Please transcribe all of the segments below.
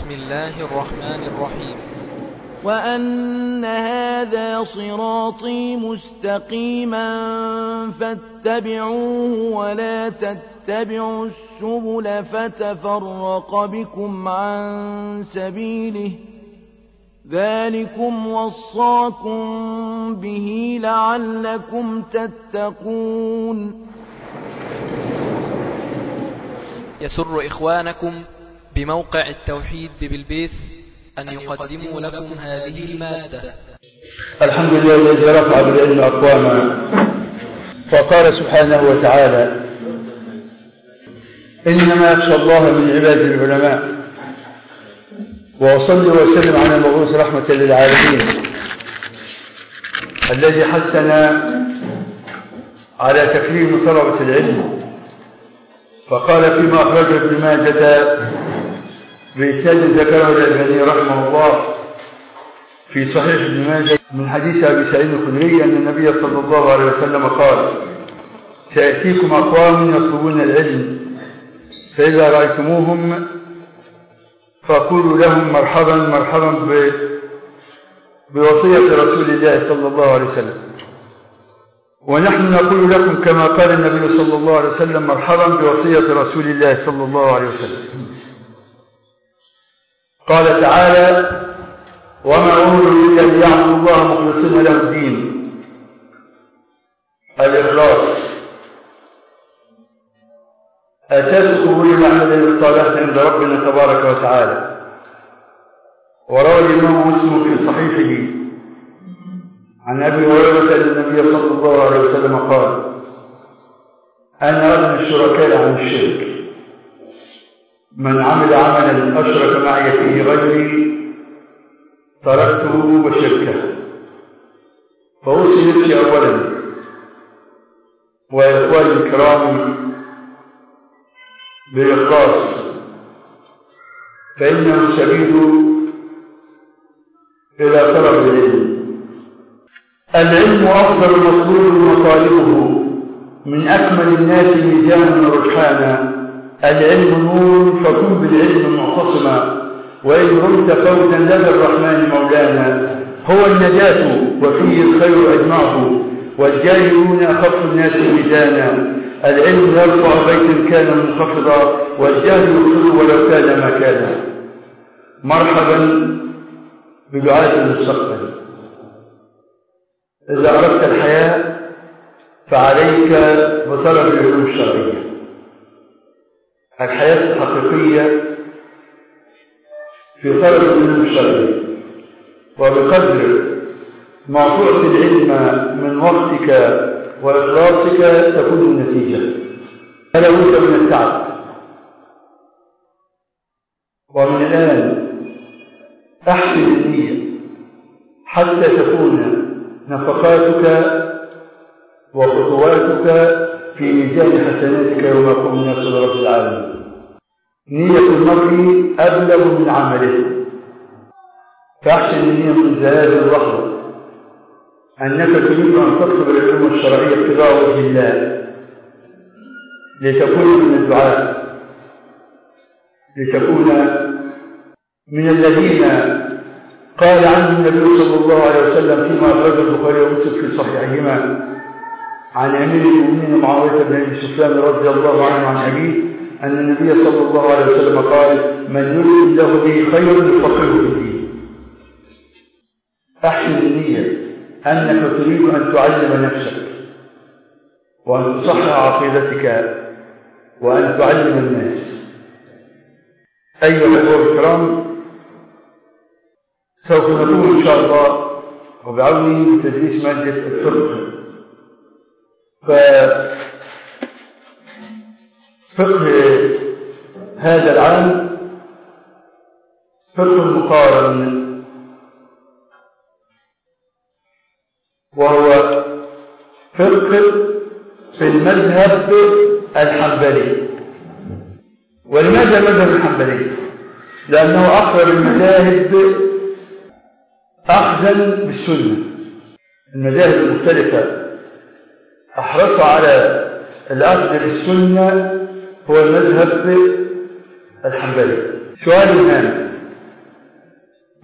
بسم الله الرحمن الرحيم وأن هذا صراطي مستقيما فاتبعوه ولا تتبعوا السبل فتفرق بكم عن سبيله ذلكم وصاكم به لعلكم تتقون يسر إخوانكم بموقع التوحيد ببلبيس أن يقدموا لكم هذه المادة الحمد لله الذي رفع بالعلم أقواما وقال سبحانه وتعالى إنما يخشى الله من عباده العلماء وأصلي وسلم على المبعوث رحمة للعالمين الذي حثنا على تكريم طلبة العلم فقال فيما أخرجه ابن ماجة بإسناد ذكره الألباني رحمه الله في صحيح ابن ماجه من حديث أبي سعيد الخدري أن النبي صلى الله عليه وسلم قال سيأتيكم أقوام يطلبون العلم فإذا رأيتموهم فقولوا لهم مرحبا مرحبا بوصية رسول الله صلى الله عليه وسلم ونحن نقول لكم كما قال النبي صلى الله عليه وسلم مرحبا بوصية رسول الله صلى الله عليه وسلم قال تعالى وما أمروا إلا ليعبدوا الله مخلصين له الدين الإخلاص أساس قبول الأعمال الصالحة عند ربنا تبارك وتعالى وروى الإمام مسلم في صحيحه عن أبي هريرة أن النبي صلى الله عليه وسلم قال أنا أغنى الشركاء عن الشرك من عمل عملا أشرك معي فيه غيري تركته وشركه فأوصي نفسي أولا ويا إخواني الكرام بالإخلاص فإنه سبيل إلى طلب العلم العلم أفضل مطلوب مطالبه من أكمل الناس ميزانا ورجحانا العلم نور فكن بالعلم معتصما وإن رمت فوزا لدى الرحمن مولانا هو النجاة وفيه الخير أجمعه والجاهلون أخف الناس ميزانا العلم يرفع بيتا كان منخفضا والجهل يخفض ولو كان ما كان مرحبا بدعاة المستقبل إذا أردت الحياة فعليك بطلب العلوم الشرعية الحياة الحقيقية في طلب العلوم الشرعية وبقدر ما تعطي العلم من وقتك وإخلاصك تكون النتيجة فلا بد من التعب ومن الآن أحسن النية حتى تكون نفقاتك وخطواتك في ميزان حسناتك يوم يقوم الناس لرب العالمين نية المرء أبلغ من عمله فأحسن النية من هذه اللحظة أنك تريد أن تطلب العلوم الشرعية ابتغاء وجه الله لتكون من الدعاء لتكون من الذين قال عنه النبي صلى الله عليه وسلم فيما أخرجه البخاري ومسلم في صحيحهما عن أمير المؤمنين معاوية بن أبي سفيان رضي الله عنه عن أبيه أن النبي صلى الله عليه وسلم قال من يريد الله به خير يفقهه في الدين أحسن النية أنك تريد أن تعلم نفسك وأن تصحح عقيدتك وأن تعلم الناس أيها الأخوة الكرام سوف نقوم إن شاء الله وبعونه بتدريس مادة الفقه ففقه هذا العام فقه مقارن وهو فقه في المذهب الحنبلي ولماذا المذهب الحنبلي لأنه أقرب المذاهب أخذا بالسنة المذاهب المختلفة أحرص على الأخذ بالسنة هو المذهب الحنبلي سؤال هام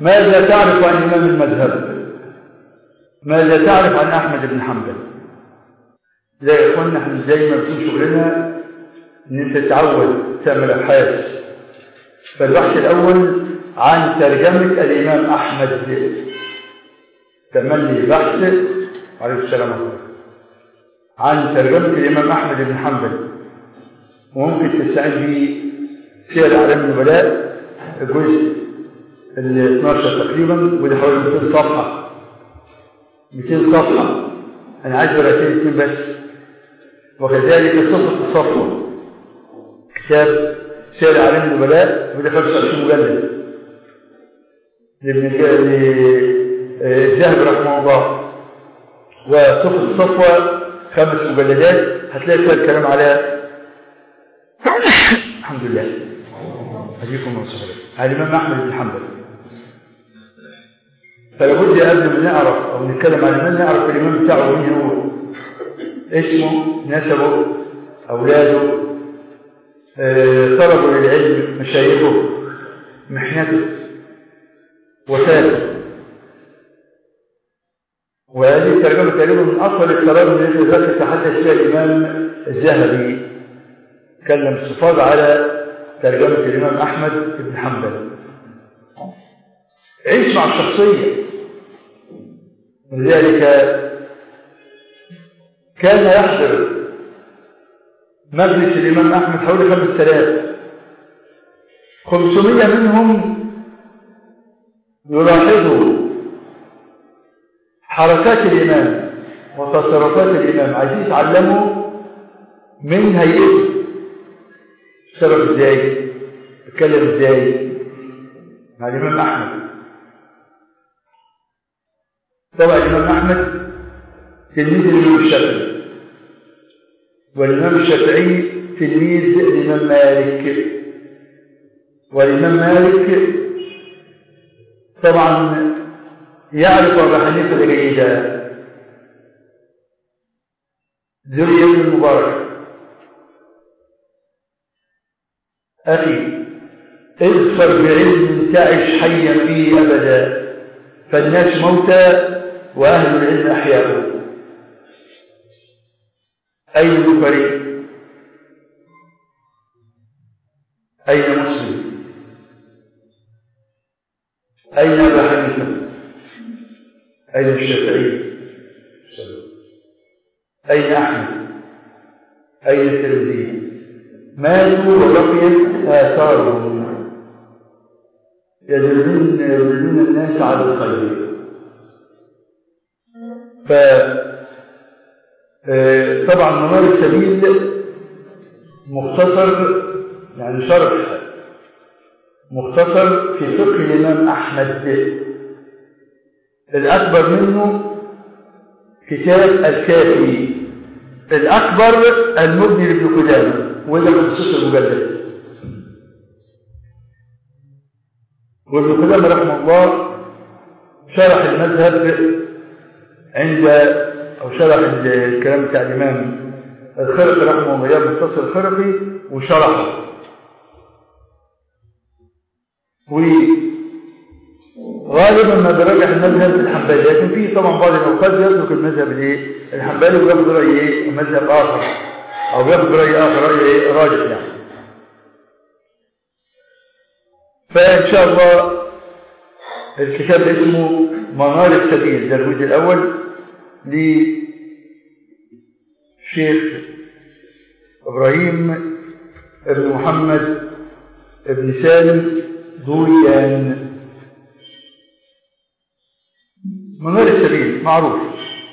ماذا تعرف عن إمام المذهب ماذا تعرف عن أحمد بن حنبل لا يا إخوانا احنا زي ما بيكون شغلنا إن أنت تتعود تعمل أبحاث فالبحث الأول عن ترجمة الإمام أحمد تعمل لي بحث عليه السلام عليكم عن ترجمة الإمام أحمد بن حنبل وممكن تستعين به سير أعلام النبلاء الجزء ال 12 تقريبا وده حوالي 200 صفحة 200 صفحة أنا عايز ورقتين اثنين بس وكذلك صفة الصفوة كتاب سير أعلام النبلاء وده 25 مجلد لابن الذهبي رحمه الله وصفة الصفوة خمس مجلدات هتلاقي فيها الكلام على الحمد لله أجيكم وصحبه على الإمام أحمد بن حنبل فلابد قبل ما نعرف أو نتكلم عن الإمام نعرف الإمام بتاعه مين هو اسمه نسبه أولاده آه، طلبه للعلم مشايخه محنته وفاته وهذه الترجمة تقريبا من أطول التراجم التي ذات تحدث فيها الإمام الذهبي تكلم استفاض على ترجمة الإمام أحمد بن حنبل عيش مع الشخصية ولذلك كان يحضر مجلس الإمام أحمد حوالي خمس آلاف خمسمية منهم يلاحظوا حركات الإمام وتصرفات الإمام عايزين يتعلموا من هيئته تصرف ازاي اتكلم ازاي مع الإمام أحمد طبعا الإمام أحمد تلميذ الإمام الشافعي والإمام الشافعي تلميذ الإمام مالك والإمام مالك طبعا يعرف أبا حنيفة جيدا ذرية ابن المبارك أخي اظفر بعلم تعش حيا فيه أبدا فالناس موتى وأهل العلم أحياء أين البخاري أين مسلم أين أبا حنيفة أين الشافعي أين أحمد أين الترمذي ماتوا وبقيت آثارهم يدلون يدلون الناس على الخير ف طبعا منار السبيل مختصر يعني شرح مختصر في فقه الإمام أحمد الأكبر منه كتاب الكافي الأكبر المبني لابن قدامة وده 15 مجلد وابن قدامة رحمه الله شرح المذهب عند أو شرح الكلام بتاع الإمام الخرقي رحمه الله مختصر الخرقي وشرحه وغالبا ما بيراجع المذهب الحنبلي لكن في طبعا بعض الاوقات بيترك المذهب الايه الحنبلي وياخد راي ايه مذهب اخر او بياخد راي اخر راي ايه راجح يعني فان شاء الله الكتاب اسمه منار السبيل ده الجزء الاول لشيخ ابراهيم ابن محمد ابن سالم دويان منار السبيل معروف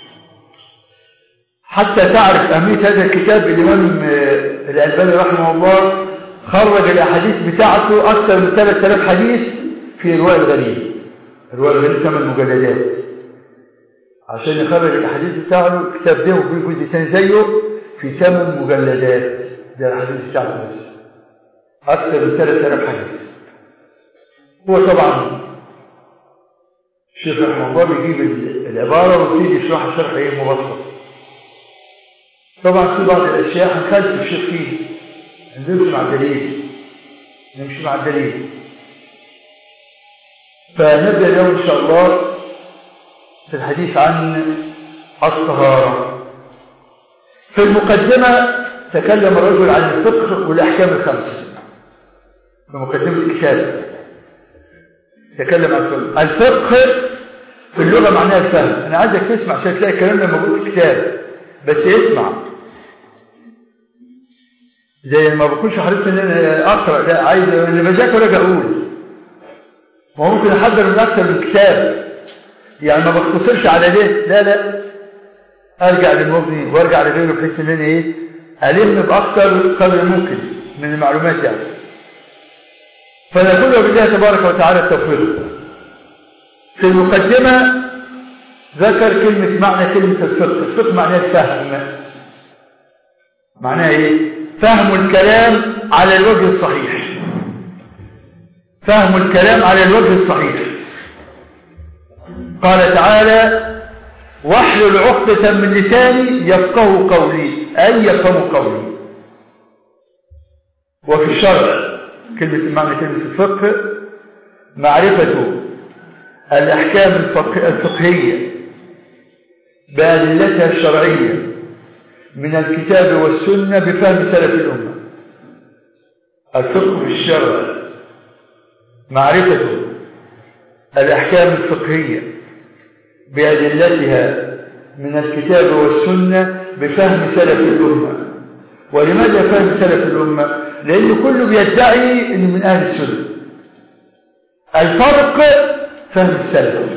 حتى تعرف أهمية هذا الكتاب الإمام الألباني رحمه الله خرج الأحاديث بتاعته أكثر من 3000 حديث في رواية الغريب رواية الغريب ثمان مجلدات عشان يخرج الأحاديث بتاعه الكتاب ده وفيه جزء ثاني زيه في ثمان مجلدات ده الأحاديث بتاعته بس أكثر من 3000 حديث هو طبعا الشيخ رحمه الله بيجيب العبارة ويبتدي يشرحها شرح ايه مبسط طبعا في بعض الاشياء هنخالف الشيخ فيه نمشي مع الدليل نمشي مع الدليل فنبدأ اليوم إن شاء الله في الحديث عن الطهارة في المقدمة تكلم الرجل عن الفقه والأحكام الخمسة في مقدمة الكتاب تكلم عن الفقه الفقه في اللغة معناها الفهم أنا عايزك تسمع عشان تلاقي الكلام ده موجود في الكتاب بس اسمع زي ما بكونش حريص ان انا اقرا لا عايز اللي بذاكر اجي اقول ما هو ممكن احضر من اكثر من كتاب يعني ما بختصرش على ده لا لا ارجع للمبني وارجع لغيره بحيث ان انا ايه الم باكثر قدر ممكن من المعلومات يعني فنقول بالله تبارك وتعالى التوفيق في المقدمة ذكر كلمة معنى كلمة الفقه الفقه معناه الفهم معناه ايه فهم الكلام على الوجه الصحيح فهم الكلام على الوجه الصحيح قال تعالى واحلل عقدة من لساني يفقه قولي أي يفهم قولي وفي الشرع كلمة معنى كلمة الفقه معرفة الأحكام الفقهية بأدلتها الشرعية من الكتاب والسنة بفهم سلف الأمة الفقه في الشرع معرفة الأحكام الفقهية بأدلتها من الكتاب والسنة بفهم سلف الأمة ولماذا فهم سلف الأمة؟ لأن كله بيدعي أنه من أهل السنة الفرق فهم السلف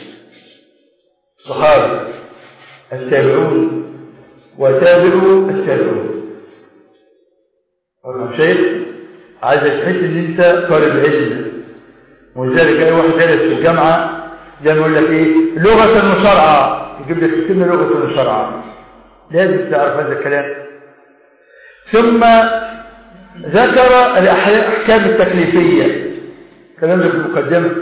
الصحابة التابعون وتابعوا التابعون أرمى شيخ عايزك تحس ان انت طالب علم ولذلك اي واحد درس في الجامعة ده يقول لك ايه لغة وشرعا يجيب لك كلمة لغة وشرعا لازم تعرف هذا الكلام ثم ذكر الأحكام التكليفية كلام ده في المقدمة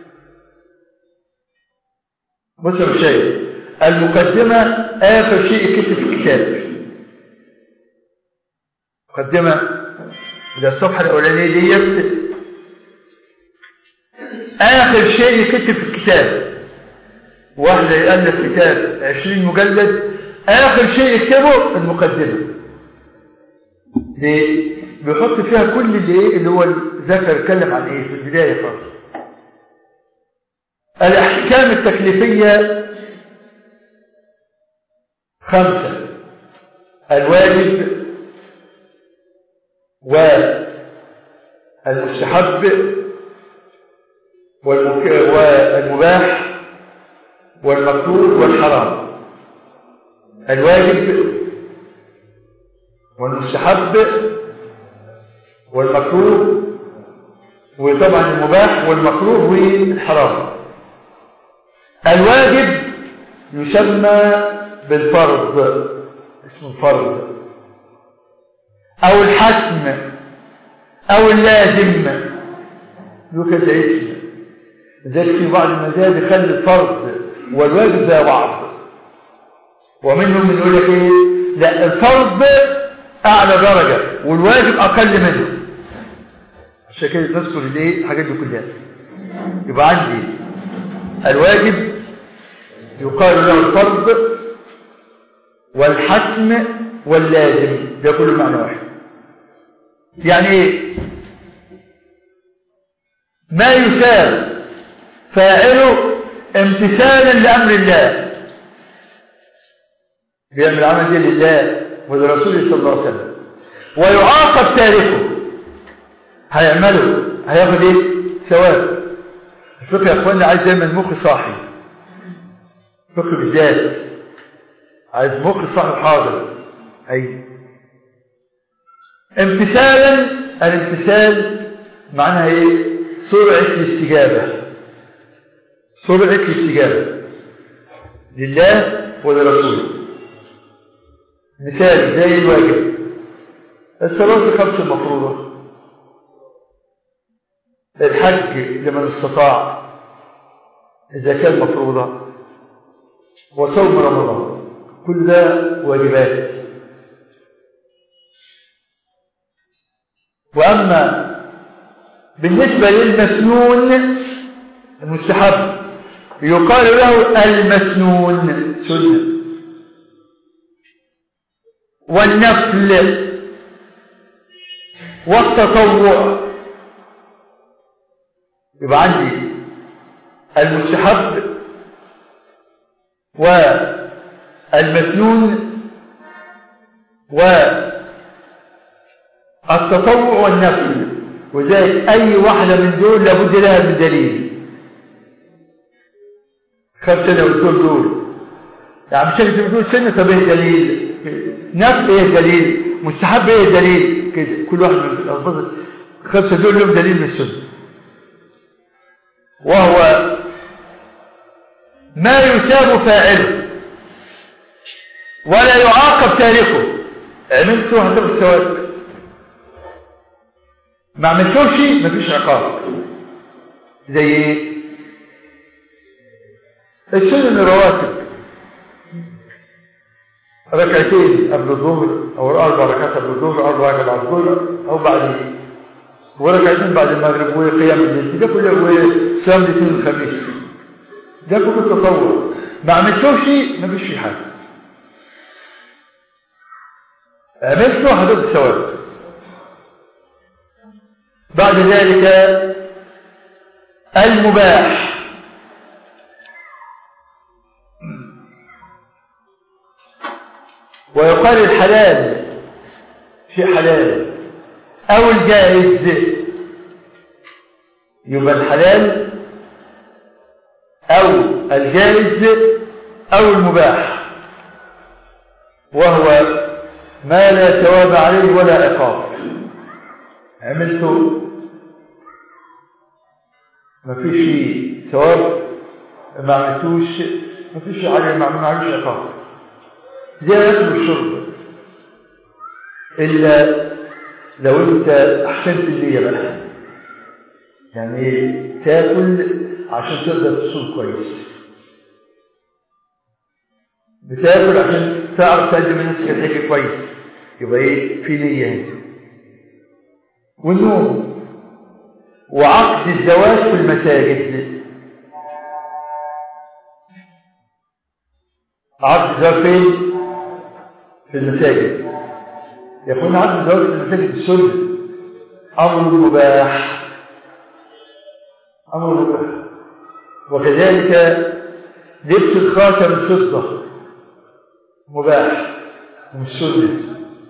بص يا شيخ المقدمة آخر شيء كتب في الكتاب مقدمة ده الصفحة الأولانية ديت آخر شيء كتب في الكتاب واحد يألف كتاب عشرين مجلد آخر شيء يكتبه المقدمة ليه؟ بيحط فيها كل اللي ايه اللي هو ذكر اتكلم عن ايه في البداية خالص الأحكام التكليفية خمسة الواجب والمستحب والمباح والمكروه والحرام الواجب والمستحب والمكروه وطبعا المباح والمكروه والحرام الواجب يسمى بالفرض اسمه الفرض او الحتم او اللازم يوجد اسم ذلك في بعض المذاهب يخلي الفرض والواجب زي بعض ومنهم من يقول لك ايه لا الفرض اعلى درجه والواجب اقل منه عشان كده نذكر الايه الحاجات دي كلها يبقى عندي الواجب يقال له الفرض والحتم واللازم ده كله معنى واحد يعني ايه ما يسار فاعله امتثالا لامر الله بيعمل عمل دي لله ولرسوله صلى الله عليه وسلم ويعاقب تاركه هيعمله هياخد ايه ثواب الفقه يا اخوانا عايز دايما مخ صاحي الفقه بالذات عايز مخ صاحي حاضر اي امتثالا الامتثال معناها ايه سرعه الاستجابه سرعه الاستجابه لله ولرسوله مثال زي الواجب الصلاه الخمس المفروضه الحج لمن استطاع إذا كان مفروضا وصوم رمضان كل ده واجبات وأما بالنسبة للمسنون المستحب يقال له المسنون سنة والنفل والتطوع يبقى عندي المستحب والمسنون والتطوع والنفل وذلك أي واحدة من دول لابد لها من دليل خمسة لو دول دول يعني مش انت بتقول سنة طب ايه دليل نفل ايه دليل مستحب ايه دليل كده كل واحد من الألفاظ خمسة دول لهم دليل من السنة وهو ما يثاب فاعله ولا يعاقب تاركه عملته هتاخد ثواب ما عملتوش مفيش عقاب زي ايه السنن الرواتب ركعتين قبل الظهر او اربع ركعات قبل الظهر اربع ركعات بعد الظهر او بعد وركعتين بعد المغرب وقيام الليل ده كله وصيام الاثنين الخميس ده كله تطوع ما عملتوش مفيش فيه حاجه عملته هتاخد ثواب بعد ذلك المباح ويقال الحلال في حلال او الجائز يبقى الحلال او الجائز او المباح وهو ما لا ثواب عليه ولا عقاب عملته ما فيش ثواب ما عملتوش ما فيش عليه ما عملوش عقاب زي الاكل والشرب الا لو انت احسنت النية بقى يعني ايه تاكل عشان تقدر تصوم كويس بتاكل عشان تعرف تقدم لنفسك الحاجة كويس يبقى ايه في نية هنا والنوم وعقد الزواج في المساجد عقد الزواج فين في المساجد يكون عقد الزواج في المساجد السنة أمر مباح أمر مباح وكذلك لبس الخاتم الفضة مباح ومش سنة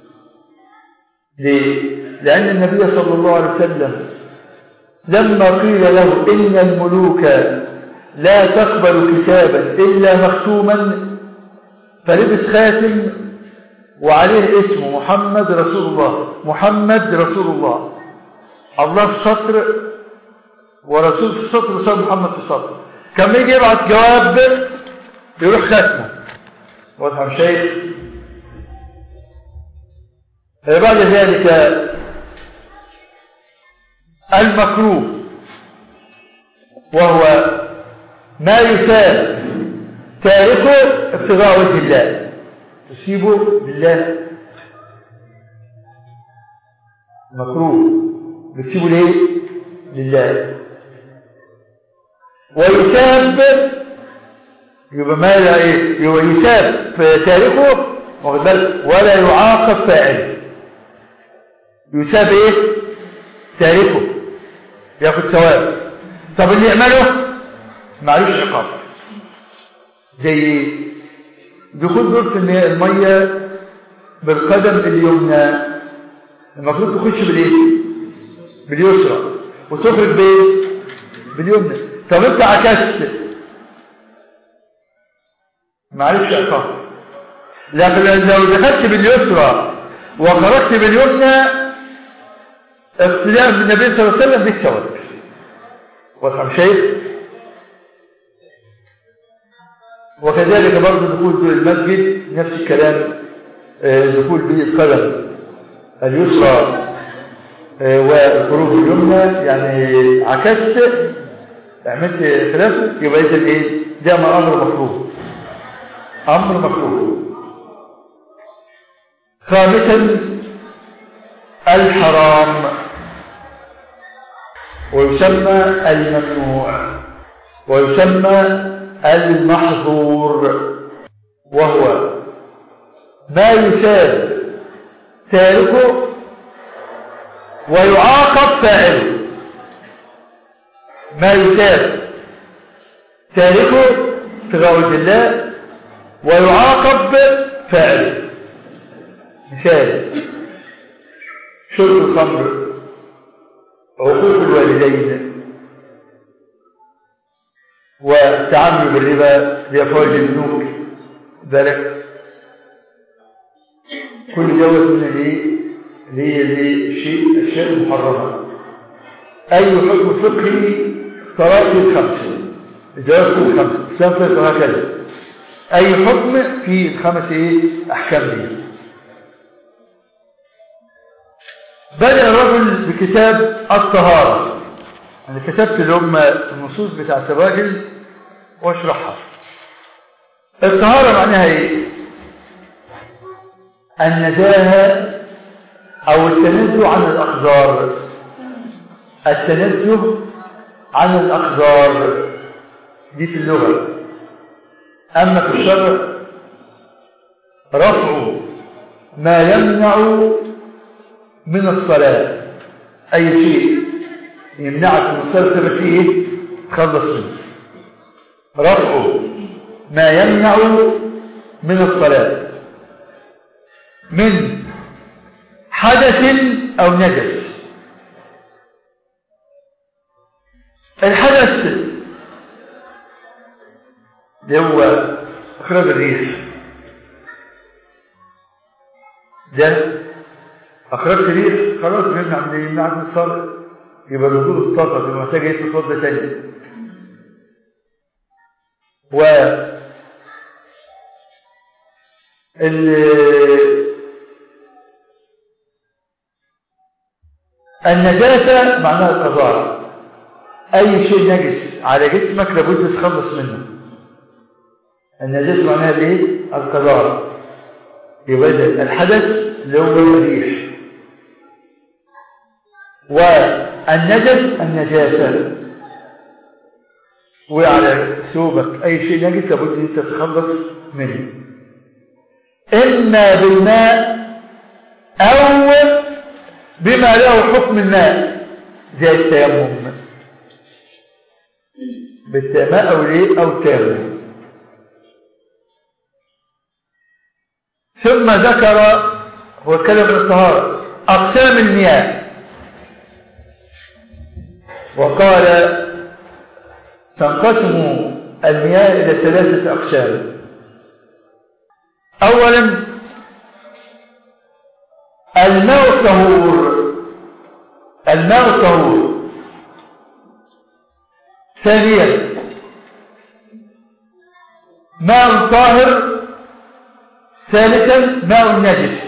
ليه؟ لأن النبي صلى الله عليه وسلم لما قيل له إن الملوك لا تقبل كتابا إلا مختوما فلبس خاتم وعليه اسمه محمد رسول الله محمد رسول الله الله في سطر ورسول في سطر وصال محمد في سطر كان يجي يبعت جواب يروح ختمه واضح شيء بعد ذلك المكروه وهو ما يساب تاركه ابتغاء وجه الله تسيبه لله مكروه بتسيبه ليه لله ويساب يبقى ما لا ايه يبقى يساب تاركه واخد بالك ولا يعاقب فاعله يساب ايه تاركه ياخد ثواب طب اللي يعمله معلوش عقاب زي دخول دورة المية بالقدم اليمنى المفروض تخش بالايه باليسرى وتخرج بايه باليمنى طب انت عكست معلش عقاب لكن لو دخلت باليسرى وخرجت باليمنى اقتداء بالنبي صلى الله عليه وسلم بالثواب وافهم شيء وكذلك برضه دخول في المسجد نفس الكلام دخول بالقدم اليسرى والخروج اليمنى يعني عكست عملت خلافه يبقى اذا ايه ده امر مكروه امر مكروه خامسا الحرام ويسمى الممنوع ويسمى المحظور وهو ما يساب تاركه ويعاقب فاعله ما يساب تاركه في غوث الله ويعاقب فاعله مثال شرب الخمر عقوق الوالدين والتعامل بالربا لأفواج البنوك ذلك كل دوت من الايه اللي هي الشيء الاشياء المحرمه اي حكم فقهي اختراق في الخمسه الجواز في الخمسه الاسلام في هكذا اي حكم في الخمس ايه احكام دي بدأ الرجل بكتاب الطهارة أنا كتبت لهم النصوص بتاعت الراجل واشرحها الطهارة معناها ايه النزاهة أو التنزه عن الأقدار التنزه عن الأقدار دي في اللغة أما في الشرع رفع ما يمنع من الصلاة أي شيء يمنعك من الصلاة تبقى فيه إيه؟ تخلص منه رفع ما يمنع من الصلاة من حدث أو نجس الحدث اللي هو إخراج الريح ده أخرجت ريح خلاص بيمنع من يمنع من الصلاة يبقى نزول الطاقة تبقى محتاج ايه تتوضى تاني و النجاسة معناها القذارة أي شيء نجس على جسمك لابد تتخلص منه النجاسة معناها الايه؟ القذارة يبقى الحدث اللي هو الريح والنجس النجاسة وعلى ثوبك أي شيء نجس لابد أن تتخلص منه إما بالماء أو بما له حكم الماء زي التيمم بالتماء أو ليه أو التيمم ثم ذكر هو اتكلم عن الطهارة أقسام المياه وقال تنقسم المياه إلى ثلاثة أقسام أولا الماء الطهور الماء الطهور ثانيا ماء طاهر ثالثا ماء نجس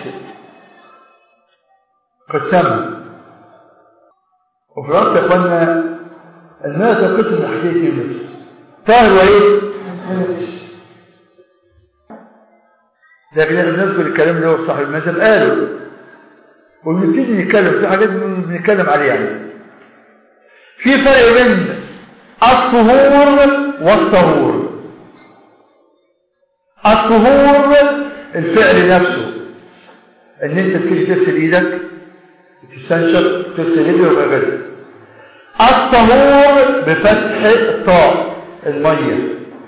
قسمها وفي الأصل يا اخوانا الماء تنقسم لحديث بس طاهر وايه؟ نجس لكن احنا بنذكر الكلام اللي هو صاحب المذهب قاله ونبتدي نتكلم في حاجات بنتكلم عليها يعني في فرق بين الطهور والطهور الطهور الفعل نفسه ان انت تيجي تغسل ايدك تستنشق تغسل ايدك وغيرها الطهور بفتح الطاء الميه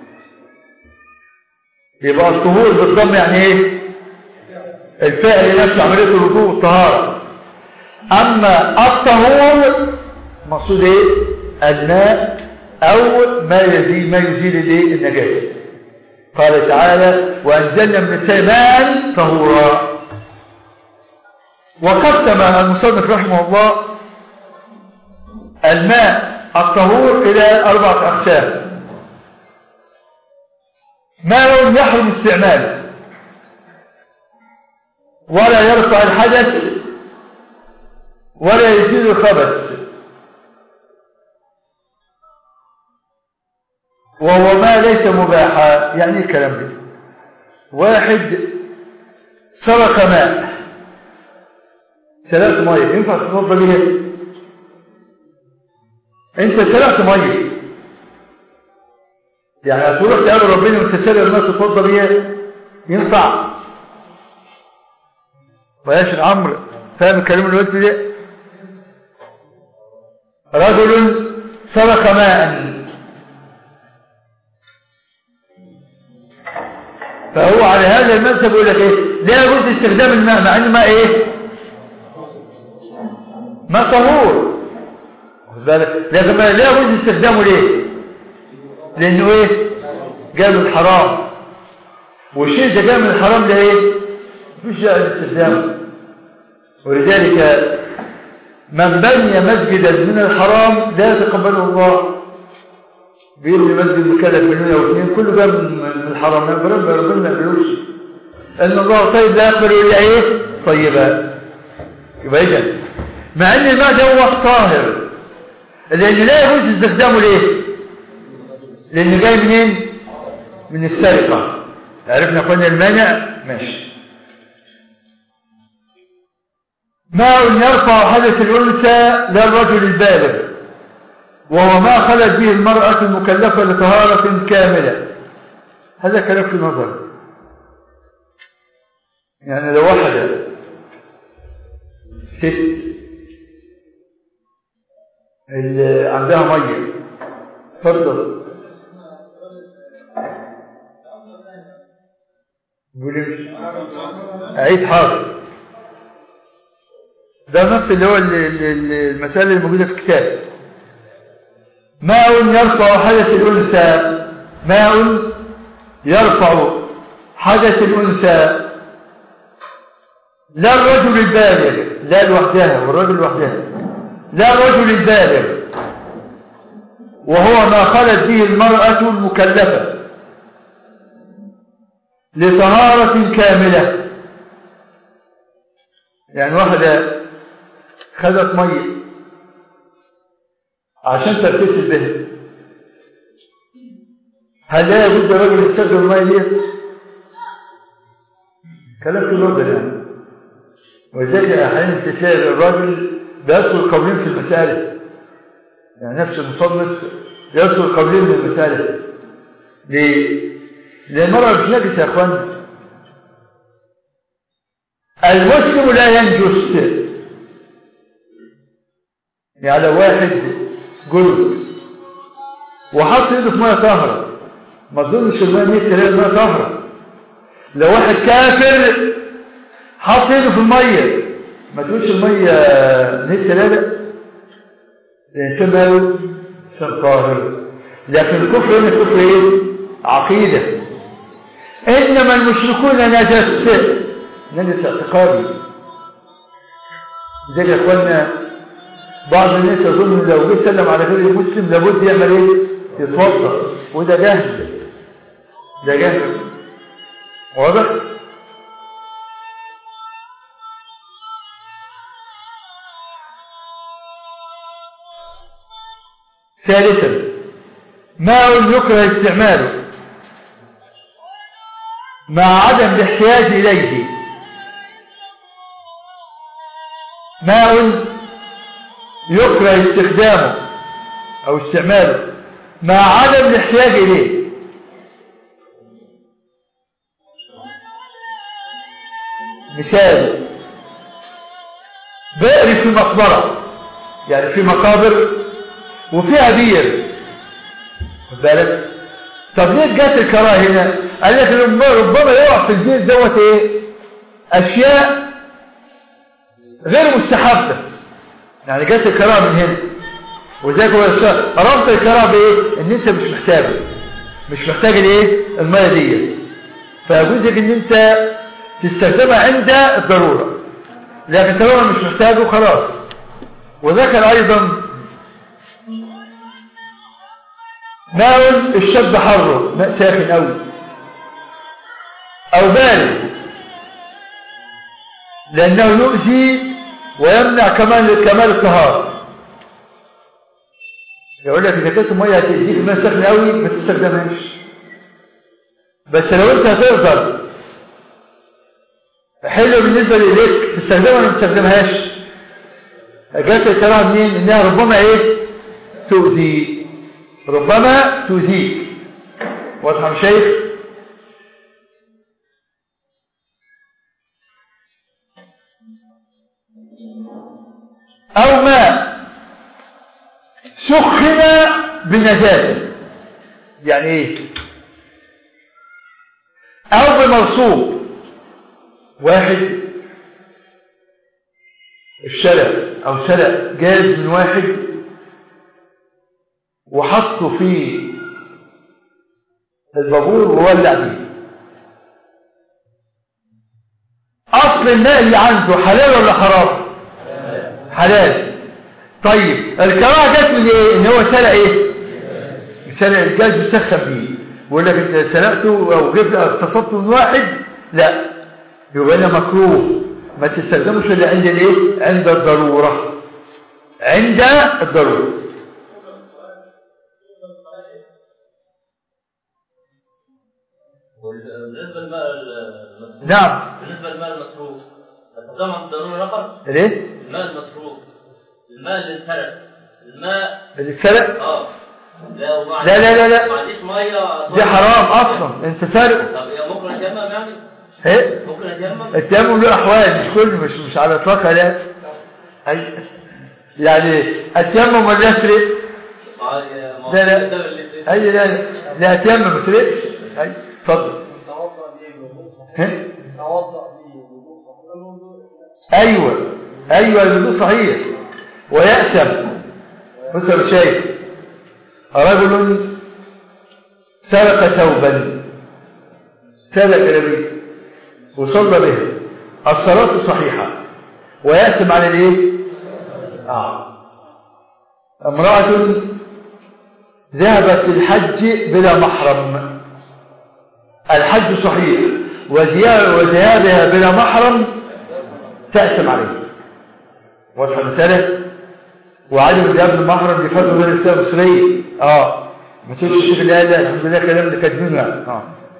يبقى الطهور بالضم يعني ايه الفعل نفسه عمليه الوضوء والطهاره اما الطهور مقصود ايه الماء او ما يزيل ما يزيل الايه النجاسه قال تعالى وانزلنا من السماء طهورا وقسم المصنف رحمه الله الماء الطهور الى اربعه اقسام ماء يحرم استعماله ولا يرفع الحدث ولا يزيل الخبث وهو ما ليس مباحا يعني ايه الكلام ده واحد سرق ماء سرقت ميه ينفع تتوضا بيها انت سرقت ميه يعني هتروح تقابل ربنا وتسأل الناس تتوضى بيها ينفع وياش عمرو فاهم الكلام اللي قلته ده رجل سرق ماء فهو على هذا المذهب يقول لك ايه لا يجوز استخدام الماء مع انه ماء ايه ماء طهور واخد بالك لكن ما- لا يجوز استخدامه ليه لانه ايه جاء من الحرام والشيء ده جاء من الحرام ده ايه مفيش داعي لاستخدامه ولذلك من بني مسجدا من الحرام لا يتقبله الله بيبني مسجد مكلف مليون او اثنين كله جاء من من الحرام ربنا ربنا ما يقبلوش ان الله طيب لا يقبل الا ايه طيبا يبقى اذا مع ان الماء ده هو طاهر لان لا يجوز استخدامه ليه لانه جاي منين من السرقه عرفنا قلنا المانع ماشي ماء يرفع حدث الأنثى للرجل البالغ وهو ما خلت به المرأة المكلفة لطهارة كاملة هذا كلام في نظر يعني لو واحدة ست اللي عندها مية تفضل بيقول إيه؟ أعيد حاضر ده نص اللي هو ال- ال- ال- المسائل الموجودة في الكتاب ماء يرفع حدث الأنثى ماء يرفع حدث الأنثى لا الرجل البالغ لا لوحدها والرجل لوحدها لا الرجل البالغ وهو ما خلت به المرأة المكلفة لطهارة كاملة يعني واحدة خدت مية عشان تغتسل بها هل لا يجوز للرجل يستخدم المية دي؟ كلام في نظر يعني ولذلك احيانا تسال الراجل بيذكر قولين في المسألة يعني نفس المصنف يذكر قولين في المسألة ليه؟ لأن المرأة مش نجس يا اخوانا المسلم لا ينجس يعني لو واحد جلد وحط ايده في ميه طاهره ما اظنش الميه دي تلاقي الميه طاهره لو واحد كافر حط ايده في الميه ما تقولش الميه لسه لا لا الانسان ماله انسان طاهر لكن الكفر هنا الكفر ايه عقيده انما المشركون نجس نجس اعتقادي زي يا اخوانا بعض الناس يظن ان لو جه سلم على غير المسلم لابد يعمل ايه يتوضا وده جهل ده جهل واضح ثالثا ماء يكره استعماله مع عدم الاحتياج اليه ماء يكره استخدامه او استعماله مع عدم الاحتياج اليه مثال بئر في مقبرة يعني في مقابر وفيها بير خد بالك طب ليه جت الكراهه هنا قال لك ربما ربما يقع في البير دوت ايه اشياء غير مستحبه يعني جت الكراهه من هنا وذلك هو الشيء ربط الكراهه بايه ان انت مش محتاجه مش محتاج الايه الميه دي فيجوز لك ان انت تستخدمها عند الضروره لكن طالما مش محتاجه خلاص وذكر ايضا ماء الشد حره ماء ساخن قوي او بارد لانه يؤذي ويمنع كمال كمال الطهاره يقول لك اذا كانت الميه هتاذيك الماء ساخن قوي ما تستخدمهاش بس لو انت هتقدر حلو بالنسبه لإليك تستخدمها ولا ما تستخدمهاش جات الكلام منين انها ربما ايه تؤذي ربما تؤذيك واضحة يا شيخ أو ماء سخن بنجاسة يعني ايه أو بمرصوب واحد الشلع أو سلع جاز من واحد وحطه في البابور وولع بيه أصل الماء اللي عنده حلال ولا حرام حلال طيب الكراهه جت من ايه ان هو سرق ايه سرق الجاز يسخن بيه ويقول لك انت سرقته او جبت اغتصبته من واحد لا يبقى هنا مكروه ما تستخدموش الا عند الايه عند الضروره عند الضروره بالنسبة للماء المصروف نعم بالنسبة للماء المصروف طبعا ضروري نقر ليه الماء المصروف الماء اللي انسرق الماء اللي سرق اه لا ومع لا لا لا لا. ما عنديش ميه دي حرام اصلا انت سارق طب يا ممكن اتيمم يعني ايه ممكن اتيمم التيمم له احوال مش كل مش مش على اطلاقها لا أي يعني التيمم ولا يسرق آه، يا- ما هو لا لا ده اللي- اي لا لا لا اتيمم ما يسرقش اي اتفضل ها؟ ايوه ايوه الوضوء صحيح ويأتم بص يا أبو شايف رجل سرق ثوبا سرق نبي وصلى به الصلاة صحيحة ويأتم على الايه آه. امرأة ذهبت للحج بلا محرم الحج صحيح وزيا- وذهابها بلا محرم تأثم عليه واضحة المسألة وعدم ذهاب المحرم دي فتوى غير السنة المصرية اه ما تقولش الشيخ اللي قال ده الحمد لله كلام اللي كاتبينه يعني اه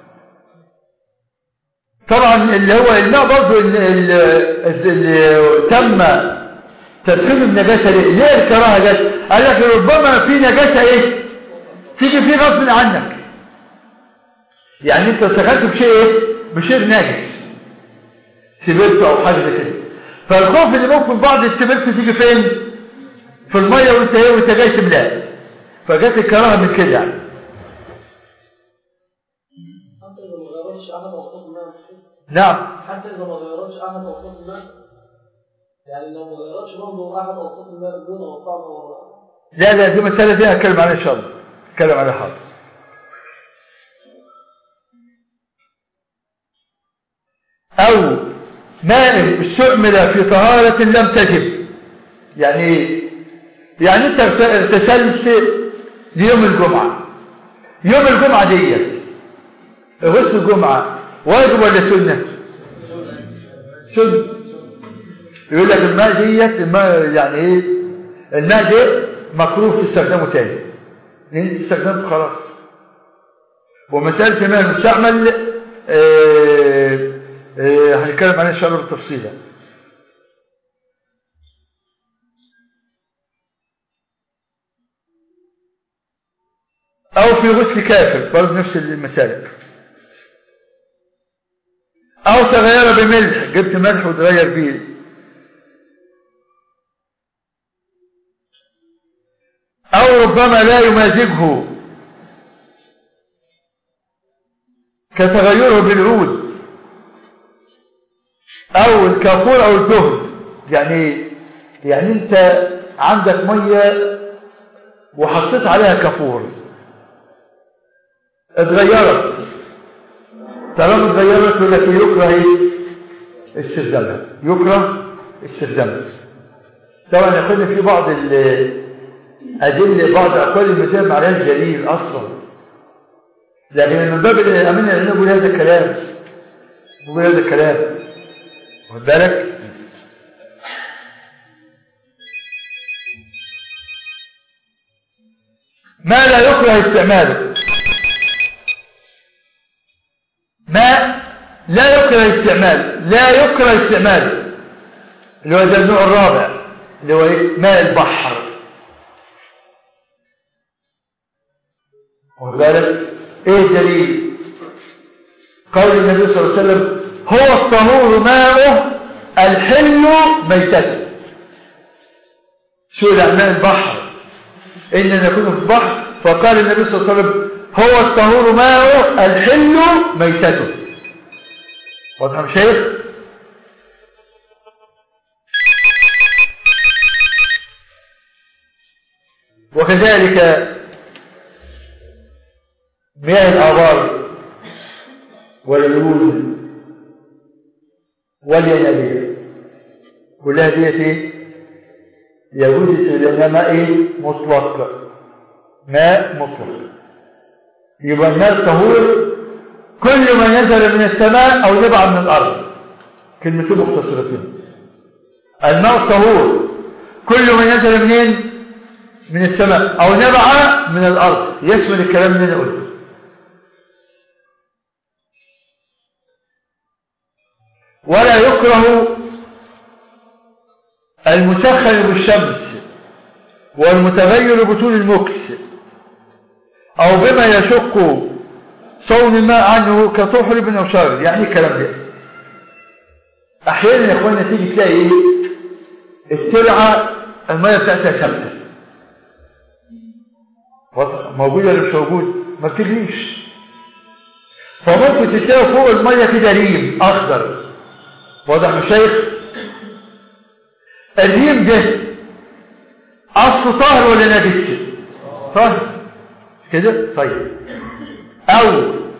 طبعا اللي هو الماء برضه اللي, اللي, اللي تم تدخين النجاسة ليه؟ ليه الكراهة جت؟ قال لك ربما في نجاسة ايه؟ تيجي فيه غصب عنك يعني انت سخنت بشيء ايه؟ بشيء ناجس سبرت او حاجة زي كده فالخوف اللي ممكن بعض السبرت تيجي فين؟ في المية وانت ايه وانت جاي تملاها فجت الكراهة من كده يعني حتى إذا ما غيرتش أحد أوصاف الماء نعم حتى إذا ما غيرتش أحد أوصاف الماء يعني لو ما غيرتش برضه أحد أوصاف الماء اللون أو الطعم أو لا لا دي مسألة دي هتكلم عليها إن شاء الله هتكلم عليها حاضر أو ماء استعمل في طهارة لم تجب يعني إيه؟ يعني أنت اغتسلت ليوم الجمعة يوم الجمعة دي غسل الجمعة واجب ولا سنة؟ سنة يقول لك الماء ديت الماء يعني ايه الماء ده مكروه تستخدمه تاني لان استخدمته خلاص ومسألة الماء المستعمل آه، آه، هنتكلم عنها ان شاء الله بالتفصيل يعني. او في غسل كافر برضه نفس المسالك او تغير بملح جبت ملح وتغير بيه أو ربما لا يمازجه كتغيره بالعود أو الكافور أو الدهن يعني يعني أنت عندك مية وحطيت عليها كافور اتغيرت طالما اتغيرت يقول لك يكره ايه استخدامها يكره استخدامها طبعا يا اخواني في بعض ال أدلة بعض أقوال المذهب عليها دليل أصلا لكن من باب الأمين أن نقول هذا الكلام نقول هذا الكلام واخد بالك ما لا يكره استعماله ما لا يكره استعماله لا يكره استعماله اللي هو ده النوع الرابع اللي هو ايه ماء البحر واخد بالك ايه الدليل قول النبي صلى الله عليه وسلم هو الطهور ماؤه الحل ميتته سئل عن ماء البحر إن نكون في البحر فقال النبي صلى الله عليه وسلم هو الطهور ماؤه الحل ميتته واضح يا شيخ وكذلك مياه الآبار والعيون والينابيع كلها ديت ايه يجوز استخدامها ماء ايه مطلق ماء مطلق يبقى الماء الطهور كل ما نزل من السماء او نبع من الارض كلمتين مختصرتين الماء الطهور كل ما نزل منين من السماء او نبع من الارض يشمل الكلام اللي انا قلته ولا يكره المسخن بالشمس والمتغير بطول المكس او بما يشق صون الماء عنه كطحرب او شرب يعني ايه الكلام ده احيانا يا اخوانا تيجي تلاقي ايه الترعه الميه بتاعتها ثابته موجوده ولا مش موجود ما بتجريش فممكن تلاقي فوق الميه كده ريم اخضر واضح يا شيخ الريم ده اصله طاهر ولا نجس طاهر كده طيب او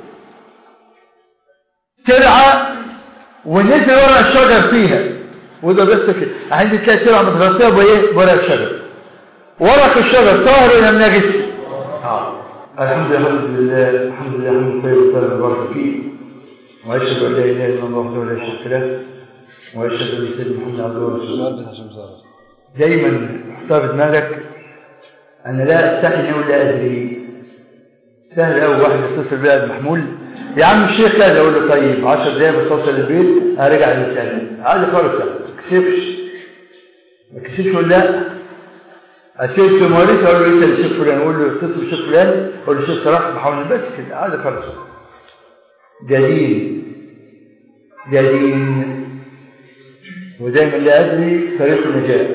ترعى ونزل ورق الشجر فيها وده بس كده عندي تلاقي ترعى متغطيه بايه بورق الشجر ورق الشجر طاهر ولا نجس اه الحمد لله الحمد لله الحمد لله الحمد طيب وسلم وبارك فيه واشهد ان لا اله الا الله وحده لا شريك له واشهد ان سيدنا محمد عبده ورسوله دايما احطها في دماغك انا لا استحي ان اقول لا ادري سهل قوي واحد يتصل بيا محمول يا عم الشيخ كذا اقول له طيب 10 دقايق بس اوصل البيت ارجع للسؤال عادي خالص ما تكسفش ما تكسفش ولا لا اسير في موريس اقول له اسال الشيخ فلان اقول له اتصل بالشيخ فلان اقول له الشيخ صلاح محاول بس كده عادي خالص ده دين ده دين ودايما لا ادري طريق النجاه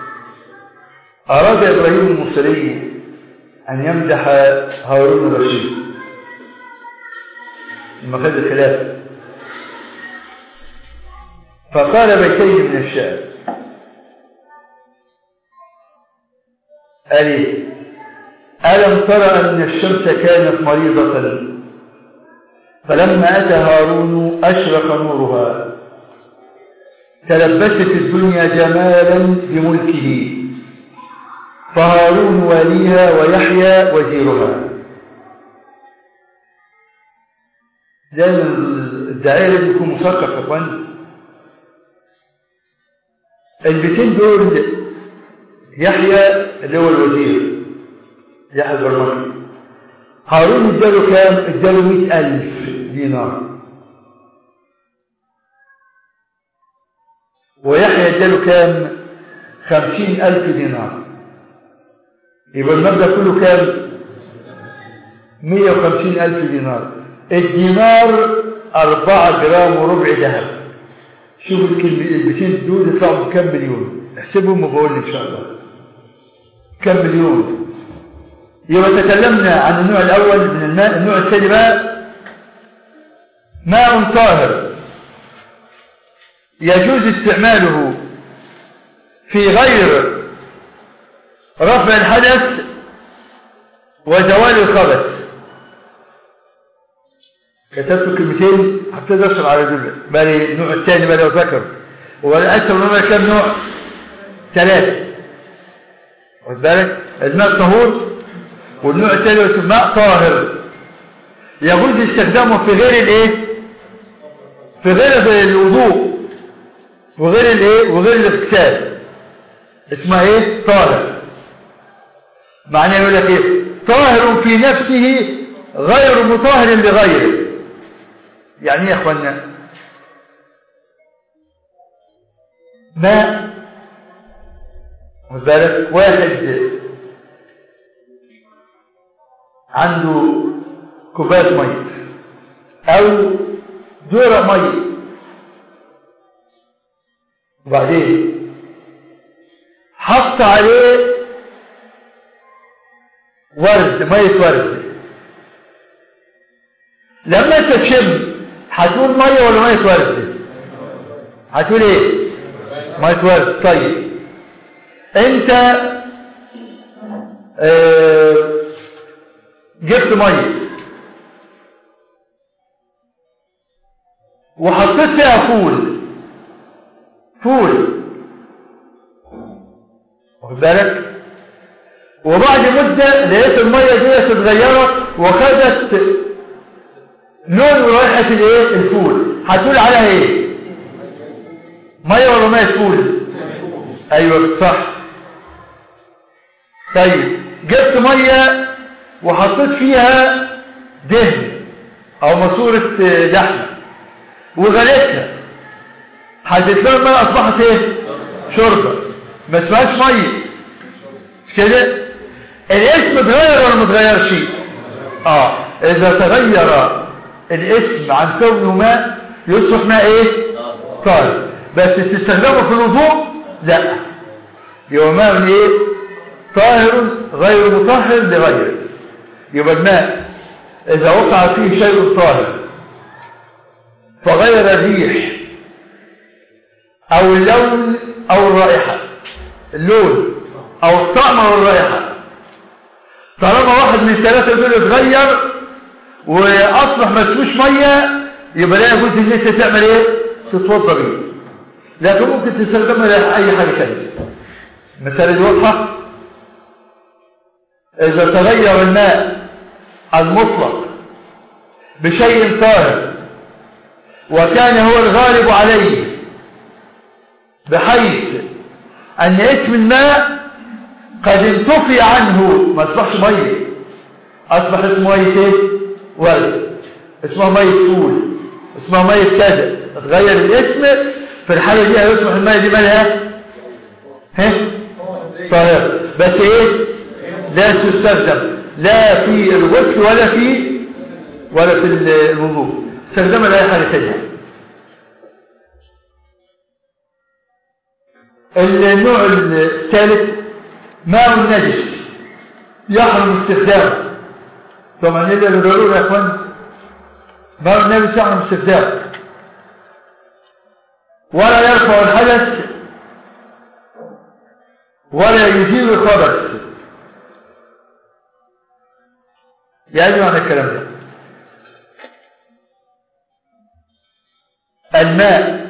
اراد ابراهيم المصري أن يمدح هارون الرشيد المخاذ الخلافة فقال بيتين من الشعر ألي ألم ترى أن الشمس كانت مريضة فلما أتى هارون أشرق نورها تلبست الدنيا جمالا بملكه فهارون واليها ويحيى وزيرها دائما الداعية لازم يكون مثقف يا اخوان البيتين دول يحيى اللي هو الوزير يحيى البرمجي هارون اداله كام؟ اداله مئة ألف دينار ويحيى اداله كام؟ خمسين ألف دينار يبقى المبلغ كله كام 150 ألف دينار الدينار 4 جرام وربع ذهب شوف الكلمتين دول يطلعوا بكام مليون احسبهم وبقول ان شاء الله كم مليون يبقى تكلمنا عن النوع الاول من الماء النوع الثاني بقى ماء طاهر يجوز استعماله في غير رفع الحدث وزوال الخبث كتبت كلمتين هبتدي اشرح على دول بقى النوع الثاني بقى لو ذكر ولا اكثر من كم نوع ثلاثه واخد بالك الماء طهور والنوع الثاني ماء طاهر يجوز استخدامه في غير الايه في غير الوضوء وغير الايه وغير الاغتسال اسمها ايه طاهر معناه يقول لك ايه طاهر في نفسه غير مطهر لغيره يعني ايه يا اخوانا ماء خد بالك واحد عنده كوبايه ميه او دورة ميه وبعدين حط عليه ورد ميه ورد لما انت تشم هتقول ميه ولا ميه ورد هتقول ايه ميه ورد طيب انت اه جبت ميه وحطيت فيها فول فول واخد بالك وبعد مدة لقيت المية دي اتغيرت وخدت لون ورائحة الايه الفول هتقول عليها ايه مية ولا مية فول ايوه صح طيب جبت مية وحطيت فيها دهن او ماسورة لحمة وغليتها هتتلاقي المية اصبحت ايه شوربة ما اسمهاش مية مش كده الاسم اتغير ولا ما اتغيرش اه اذا تغير الاسم عن كونه ماء يصبح ماء ايه طاهر بس تستخدمه في الوضوء لا يبقى ماء من ايه طاهر غير مطهر لغيره يبقى الماء اذا وقع فيه شيء طاهر فغير الريح او اللون او الرائحة اللون او الطعم او الرائحة طالما واحد من الثلاثة دول اتغير واصبح ما اسموش مية يبقى لا يجوز ان انت تعمل ايه تتوضى بيه لكن ممكن تستخدمها لاي حاجة ثانيه المسألة دي واضحة اذا تغير الماء المطلق بشيء طاهر وكان هو الغالب عليه بحيث ان اسم الماء قد انتفي عنه ما اصبحش ميه اصبح اسمه ميه ايه ورد اسمها ميه فول اسمها ميه كذا اتغير الاسم في الحاله دي هيصبح الميه دي مالها ها طاهر بس ايه لا تستخدم لا في الغسل ولا في ولا في الوضوء استخدمها لاي حاجه ثانيه النوع الثالث ماء النجس يحرم استخدامه طبعا ايه اللي ضروري يا اخوان ماء النجس يحرم استخدامه ولا يرفع الحدث ولا يزيل الخبث يعني معنى الكلام ده الماء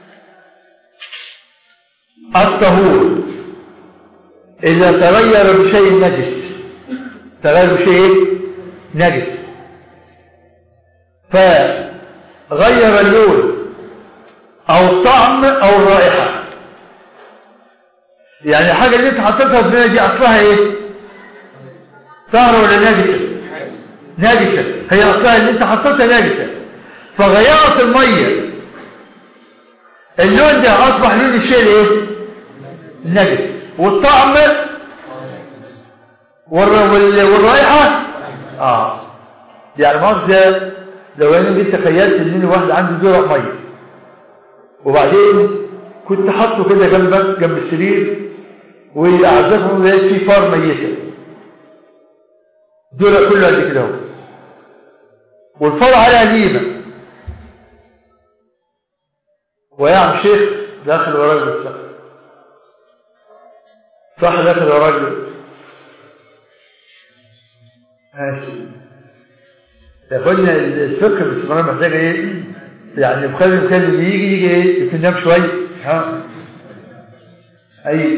الطهور إذا تغير بشيء نجس تغير بشيء نجس فغير اللون أو الطعم أو الرائحة يعني الحاجة اللي انت حطيتها في المية دي أصلها ايه طهر ولا نجسة نجسة هي أصلها اللي انت حطيتها نجسة فغيرت المية اللون ده أصبح لون الشيء الايه النجس والطعم والرائحة اه يعني مؤاخذة لو انا جيت تخيلت ان واحد عنده زرع ميه وبعدين كنت حاطه كده جنبك جنب السرير واعزفهم لقيت فيه فار ميته دول كله قد كده اهو والفار عليها ليمه ويا عم شيخ داخل وراك بالصح صح داخل وراك ماشي يا اخوانا الفقه باستمرار محتاج ايه يعني بخلي المكان اللي يجي يجي ايه ينام شويه ها اي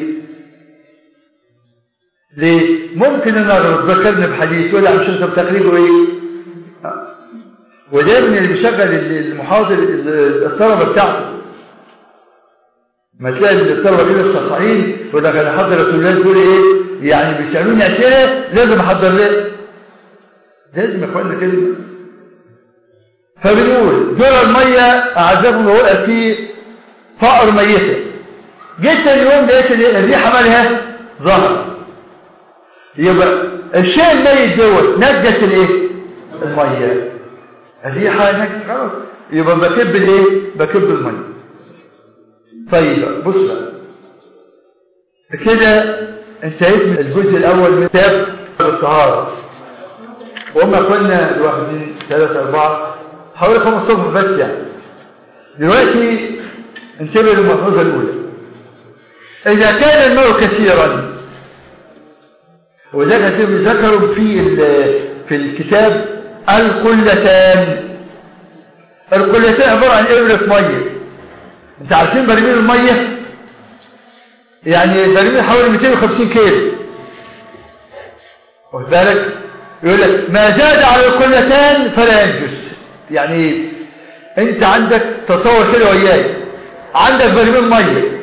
ليه ممكن ان اغلط ذكرني بحديث ولا عم شفت بتقريبه ايه وده من اللي بيشغل المحاضر الطلبه بتاعته ما تلاقي الطلبه كده الصحيحين يقول لك انا حضر رسول الله تقول ايه يعني بيسالوني اسئله لازم احضر ليه لازم يا اخوانا كلمه فبنقول دور الميه اعزبهم وقع في فقر ميته جيت اليوم لقيت الريحه مالها ظهر يبقى الشيء الميت دوت نجس الايه المية هذه حاجة خلاص يبقى بكب الايه بكب المية طيب بص بقى كده انتهيت من الجزء الاول من كتاب الطهارة وهم كنا واخدين ثلاثة أربعة حوالي خمس صفحة بس يعني دلوقتي انتبه للملحوظة الأولى إذا كان الماء كثيرا وده كثير ذكروا في في الكتاب القلتان القلتان عبارة عن إبرة مية انت عارفين برميل المية يعني برميل حوالي 250 كيلو واخد بالك يقول لك ما زاد على القلتان فلا ينجس يعني انت عندك تصور كده وياي عندك برميل ميه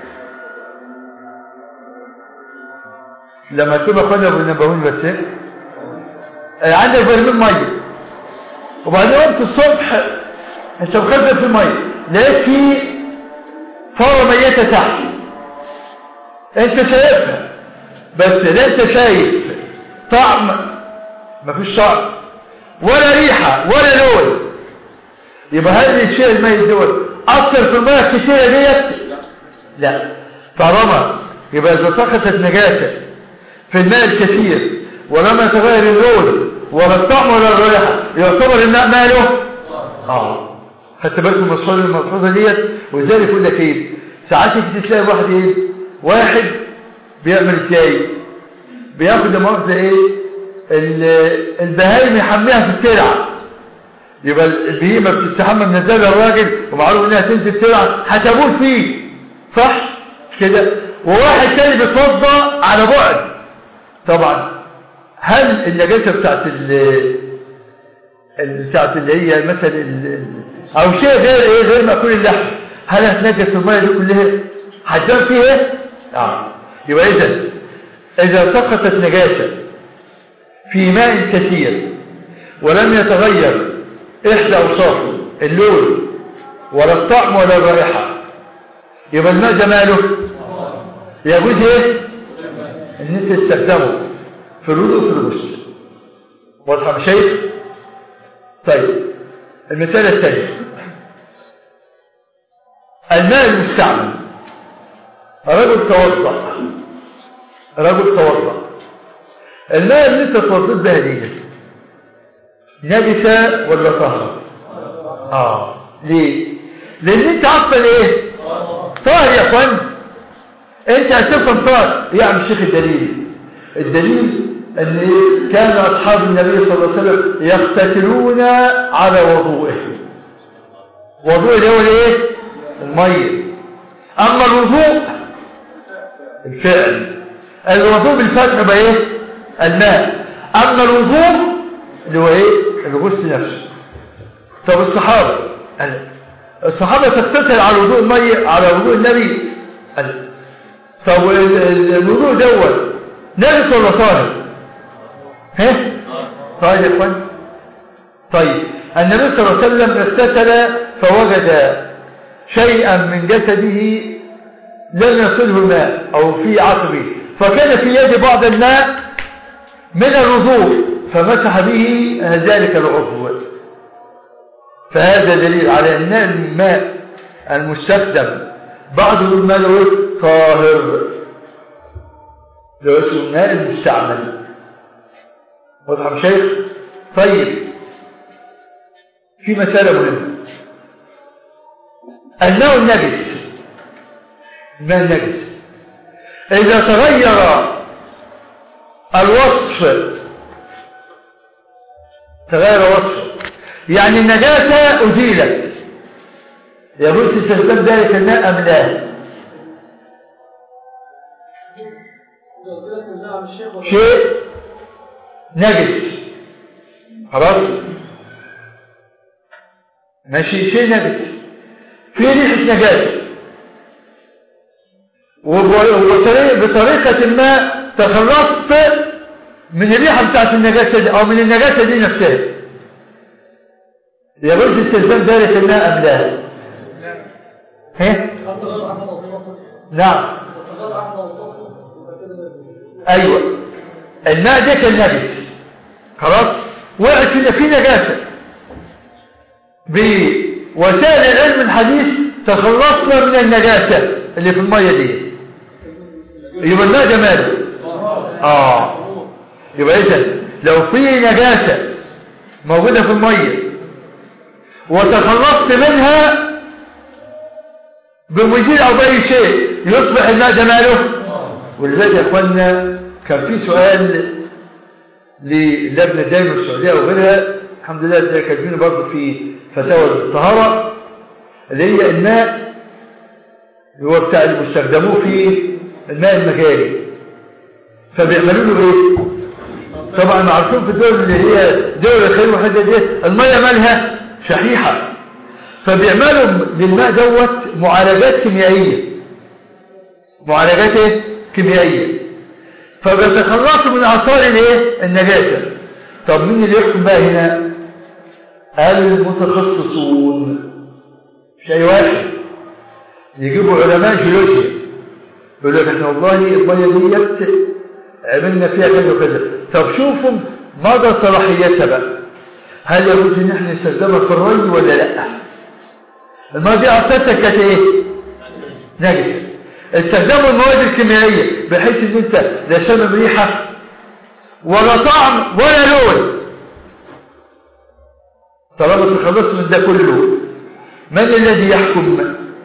لما تبقى اخوانا بالنبوين بس اه عندك برميل ميه وبعدين قمت الصبح انت مخزن في الميه لقيت في فاره ميته تحت انت شايفها بس لا انت شايف طعم مفيش طعم ولا ريحه ولا لون يبقى هل الشيء الميت دول اثر في الميه الكثيره ديت لا طالما يبقى اذا سقطت نجاسه في الماء الكثير ولم يتغير اللون ولا الطعم ولا الرائحه يعتبر الماء ماله اه خدت بالكم من الصوره الملحوظه ديت ولذلك يقول لك ايه ساعات كده تلاقي واحد ايه واحد بيعمل ازاي بياخد مؤاخذه ايه البهايم يحميها في الترعه يبقى البهيمه بتستحمى من نزال الراجل ومعروف انها تنزل ترعه هتموت فيه صح كده وواحد تاني بيتوضا على بعد طبعا هل النجاسه بتاعت ال بتاعت اللي هي مثلا ال... او شيء غير ايه غير ماكول اللحم هل هتنجس الميه دي كلها هتبان فيه ايه اه يبقى اذا اذا سقطت نجاسه في ماء كثير ولم يتغير احدى اوصافه اللون ولا الطعم ولا الرائحه يبقى الماء ده ماله يجوز ايه ان انت تستخدمه في الوضوء وفي الغسل واضحه يا شيخ طيب المثال الثاني الماء المستعمل رجل توضا رجل توضا الماء اللي انت توضيت بها دي نجسة ولا طهرة اه ليه لان انت عطل ايه طاهر يا اخوان انت هتفهم طاهر يعني الشيخ الدليل الدليل ان إيه؟ كان اصحاب النبي صلى الله عليه وسلم يقتتلون على وضوئه وضوء اللي هو الايه الميه اما الوضوء الفعل الوضوء بالفتح بقى ايه الماء اما الوضوء اللي هو ايه الغسل نفسه طب الصحابه قال الصحابه تقتتل على وضوء الميه على وضوء النبي قال طب الوضوء دوت نجس ولا طاهر ها طيب يا اخوان طيب النبي صلى الله عليه وسلم اغتسل فوجد شيئا من جسده لم يصله الماء او في عقبه فكان في يد بعض الماء من الوضوء فمسح به ذلك العضو فهذا دليل على ان الماء المستخدم بعض الماء طاهر لو اسمه الماء المستعمل واضح يا شيخ طيب في مسألة مهمة الماء النجس الماء النجس إذا تغير الوصف تغير وصفه يعني النجاسة أزيلت يجوز استخدام ذلك الماء أم لا شيء نجس خلاص ماشي شيء نجس في ريحة نجاسة وبطريقة ما تخلصت من الريحة بتاعت النجاسة دي أو من النجاسة دي نفسها يجوز استخدام ذلك الماء أم لا؟ ها؟ نعم ايوه الماء ده كان نجس خلاص وقعت في في نجاسة بوسائل العلم الحديث تخلصنا من النجاسة اللي في المية دي يبقى الماء ده ماله اه يبقى اذا لو في نجاسة موجودة في المية وتخلصت منها بمزيل او باي شيء يصبح الماء ده ماله ولذلك يا اخوانا كان في سؤال للجنه دايما السعوديه وغيرها الحمد لله ده كاتبينه برضه في فتاوى الطهاره اللي هي الماء اللي هو بتاع اللي بيستخدموه في الماء المجاري فبيعملوا له ايه طبعا معروفين في الدول اللي هي دول الخير وحاجه دي الميه مالها شحيحه فبيعملوا للماء دوت معالجات كيميائيه معالجات ايه كيميائيه فبيتخلصوا من اثار الايه النجاسه طب مين اللي يحكم بقى هنا المتخصصون مش اي واحد يجيبوا علماء جيولوجيا يقول لك احنا والله الميه ديت عملنا فيها كذا وكذا طب شوفوا مدى صلاحيتها بقى هل يجوز ان احنا نستخدمها في الري ولا لا الميه دي اصلا كانت ايه نجسه استخدموا المواد الكيميائيه بحيث ان انت لا شمم ريحه ولا طعم ولا لون طالما تخلصت من ده كله من الذي يحكم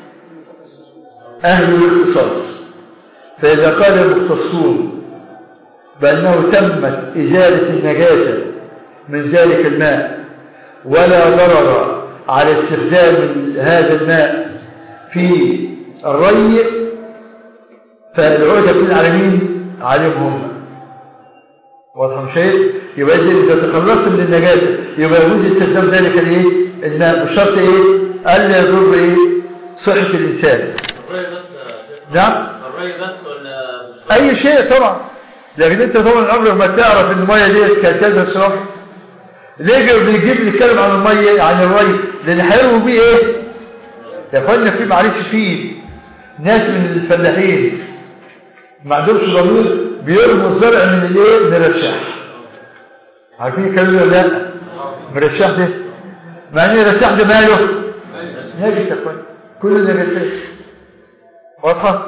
اهل الاختصاص فاذا قال المختصون بانه تمت ازاله النجاسه من ذلك الماء ولا ضرر على استخدام هذا الماء في الري فالعودة تكون على مين؟ عليهم هم واضح شيء يبقى إذا تخلصت من النجاسة يبقى يجوز استخدام ذلك الايه؟ الماء بشرط ايه؟ ألا يضر ايه؟ صحة الإنسان الري بس نعم الري بس ولا أي شيء طبعا لكن أنت طبعا عمرك ما تعرف إن المية دي كانت كذا شرب ليه بيجيب نتكلم عن المية عن الري لأن هيرموا بيه إيه؟ يا اخوانا في معلش في ناس من الفلاحين ما عندهمش ضمير بيرموا الزرع من الايه من الرشاح عارفين الكلام ده لا من الرشاح ده مع ان الرشاح ده ماله نجس يا اخوانا كل النجاسات واضحه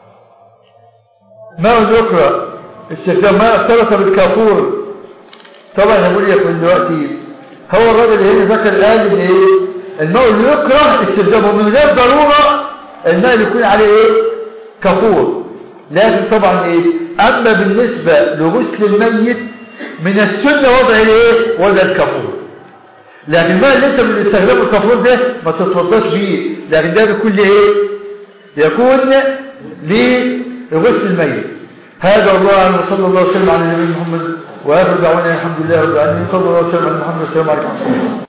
ما ذكر استخدام ما اختلط بالكافور طبعا انا بقول لكم دلوقتي هو الراجل اللي هنا ذكر قال ان ايه الماء اللي يكره استخدامه من غير ضروره الماء اللي يكون عليه ايه كافور لكن طبعا ايه اما بالنسبه لغسل الميت من السنه وضع الايه وضع الكافور لكن الماء اللي انت بتستخدمه الكافور ده ما تتوضاش بيه لكن ده بيكون ايه يكون لغسل الميت هذا والله اعلم وصلى الله وسلم على نبينا محمد واخر دعوانا الحمد لله رب العالمين صلى الله وسلم على محمد والسلام عليكم ورحمه الله